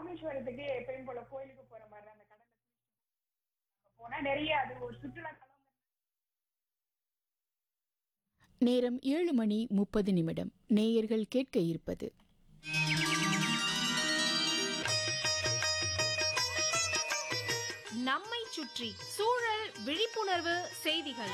ராமேஸ்வரத்துக்கு எப்பயும் போல கோயிலுக்கு போற மாதிரி தான் அந்த கடல்ல குளிச்சுட்டு போனா நிறைய அது ஒரு சுற்றுலா தலம் நேரம் ஏழு மணி முப்பது நிமிடம் நேயர்கள் கேட்க இருப்பது நம்மை சுற்றி சூழல் விழிப்புணர்வு செய்திகள்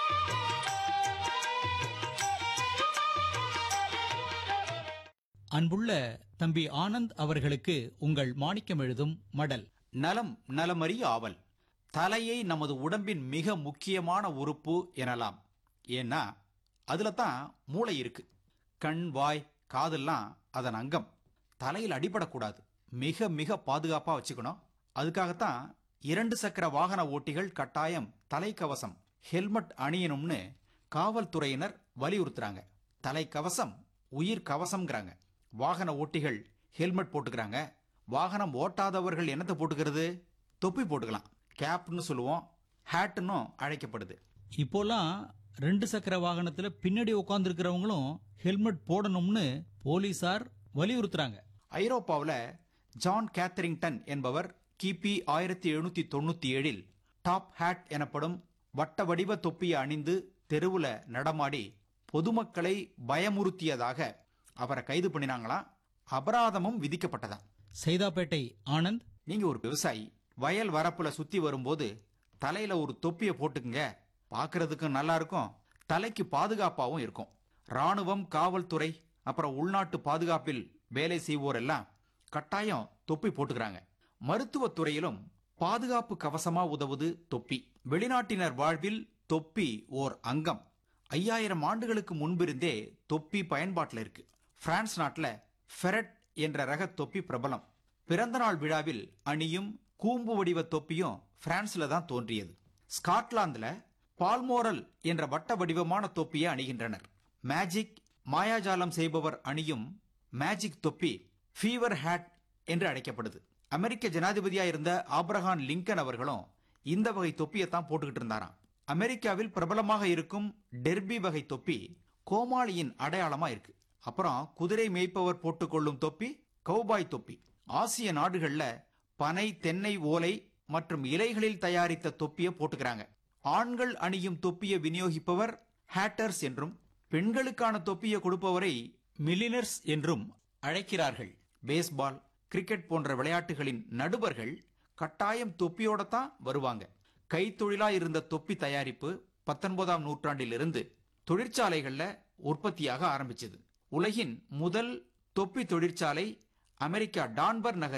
அன்புள்ள தம்பி ஆனந்த் அவர்களுக்கு உங்கள் மாணிக்கம் எழுதும் மடல் நலம் நலமறிய ஆவல் தலையை நமது உடம்பின் மிக முக்கியமான உறுப்பு எனலாம் ஏன்னா அதுல தான் மூளை இருக்கு கண் வாய் காதெல்லாம் அதன் அங்கம் தலையில் அடிபடக்கூடாது மிக மிக பாதுகாப்பா வச்சுக்கணும் அதுக்காகத்தான் இரண்டு சக்கர வாகன ஓட்டிகள் கட்டாயம் தலைக்கவசம் ஹெல்மெட் அணியணும்னு காவல்துறையினர் வலியுறுத்துறாங்க தலைக்கவசம் உயிர் கவசம்ங்கிறாங்க வாகன ஓட்டிகள் ஹெல்மெட் போட்டுக்கிறாங்க வாகனம் ஓட்டாதவர்கள் என்னத்தை போட்டுக்கிறது தொப்பி போட்டுக்கலாம் கேப்னு சொல்லுவோம் ஹேட்னு அழைக்கப்படுது இப்போலாம் ரெண்டு சக்கர வாகனத்துல பின்னாடி உட்கார்ந்துருக்கிறவங்களும் ஹெல்மெட் போடணும்னு போலீசார் வலியுறுத்துறாங்க ஐரோப்பாவில் ஜான் கேத்தரிங்டன் என்பவர் கிபி ஆயிரத்தி எழுநூத்தி தொண்ணூத்தி ஏழில் டாப் ஹேட் எனப்படும் வட்ட வடிவ தொப்பியை அணிந்து தெருவுல நடமாடி பொதுமக்களை பயமுறுத்தியதாக அவரை கைது பண்ணினாங்களாம் அபராதமும் விதிக்கப்பட்டதாம் சைதாப்பேட்டை ஆனந்த் நீங்க ஒரு விவசாயி வயல் வரப்புல சுத்தி வரும்போது தலையில ஒரு தொப்பியை போட்டுக்குங்க பார்க்கிறதுக்கும் நல்லா இருக்கும் தலைக்கு பாதுகாப்பாகவும் இருக்கும் ராணுவம் காவல்துறை அப்புறம் உள்நாட்டு பாதுகாப்பில் வேலை செய்வோர் எல்லாம் கட்டாயம் தொப்பி போட்டுக்கிறாங்க மருத்துவத் துறையிலும் பாதுகாப்பு கவசமா உதவுது தொப்பி வெளிநாட்டினர் வாழ்வில் தொப்பி ஓர் அங்கம் ஐயாயிரம் ஆண்டுகளுக்கு முன்பிருந்தே தொப்பி பயன்பாட்டில் இருக்கு பிரான்ஸ் நாட்டுல ஃபெரட் என்ற ரக தொப்பி பிரபலம் பிறந்தநாள் விழாவில் அணியும் கூம்பு வடிவ தொப்பியும் பிரான்ஸ்ல தான் தோன்றியது ஸ்காட்லாந்துல பால்மோரல் என்ற வட்ட வடிவமான தொப்பியை அணிகின்றனர் மேஜிக் மாயாஜாலம் செய்பவர் அணியும் மேஜிக் தொப்பி ஃபீவர் ஹேட் என்று அழைக்கப்படுது அமெரிக்க ஜனாதிபதியா இருந்த ஆப்ரஹாம் லிங்கன் அவர்களும் இந்த வகை தொப்பியை தான் போட்டுக்கிட்டு இருந்தாராம் அமெரிக்காவில் பிரபலமாக இருக்கும் டெர்பி வகை தொப்பி கோமாளியின் அடையாளமா இருக்கு அப்புறம் குதிரை மேய்ப்பவர் போட்டுக்கொள்ளும் தொப்பி கௌபாய் தொப்பி ஆசிய நாடுகள்ல பனை தென்னை ஓலை மற்றும் இலைகளில் தயாரித்த தொப்பியை போட்டுக்கிறாங்க ஆண்கள் அணியும் தொப்பியை விநியோகிப்பவர் ஹேட்டர்ஸ் என்றும் பெண்களுக்கான தொப்பியை கொடுப்பவரை மில்லினர்ஸ் என்றும் அழைக்கிறார்கள் பேஸ்பால் கிரிக்கெட் போன்ற விளையாட்டுகளின் நடுவர்கள் கட்டாயம் தொப்பியோட தான் வருவாங்க கைத்தொழிலா இருந்த தொப்பி தயாரிப்பு பத்தொன்பதாம் நூற்றாண்டிலிருந்து தொழிற்சாலைகள்ல உற்பத்தியாக ஆரம்பிச்சது உலகின் முதல் தொப்பி தொழிற்சாலை அமெரிக்கா டான்பர் நகரில்